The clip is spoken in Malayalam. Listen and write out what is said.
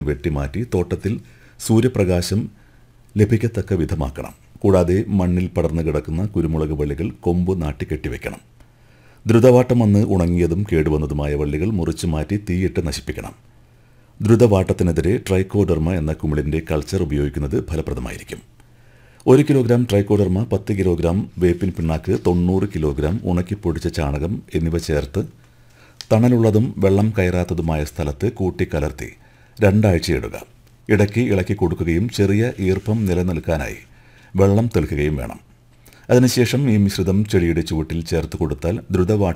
വെട്ടിമാറ്റി തോട്ടത്തിൽ സൂര്യപ്രകാശം ലഭിക്കത്തക്ക വിധമാക്കണം കൂടാതെ മണ്ണിൽ പടർന്നു കിടക്കുന്ന കുരുമുളക് വള്ളികൾ കൊമ്പ് നാട്ടി കെട്ടിവെക്കണം ദ്രുതവാട്ടം വന്ന് ഉണങ്ങിയതും കേടുവന്നതുമായ വള്ളികൾ മുറിച്ചു മാറ്റി തീയിട്ട് നശിപ്പിക്കണം ദ്രുതവാട്ടത്തിനെതിരെ ട്രൈക്കോഡർമ എന്ന കുമിളിന്റെ കൾച്ചർ ഉപയോഗിക്കുന്നത് ഫലപ്രദമായിരിക്കും ഒരു കിലോഗ്രാം ട്രൈക്കോഡർമ പത്ത് കിലോഗ്രാം വേപ്പിൻ പിണ്ണാക്ക് തൊണ്ണൂറ് കിലോഗ്രാം ഉണക്കിപ്പൊടിച്ച ചാണകം എന്നിവ ചേർത്ത് തണലുള്ളതും വെള്ളം കയറാത്തതുമായ സ്ഥലത്ത് കൂട്ടിക്കലർത്തി രണ്ടാഴ്ചയിടുക ഇടയ്ക്ക് ഇളക്കി കൊടുക്കുകയും ചെറിയ ഈർപ്പം നിലനിൽക്കാനായി വെള്ളം തെളിക്കുകയും വേണം അതിനുശേഷം ഈ മിശ്രിതം ചെടിയുടെ ചുവട്ടിൽ ചേർത്ത് കൊടുത്താൽ ദ്രുതവാട്ട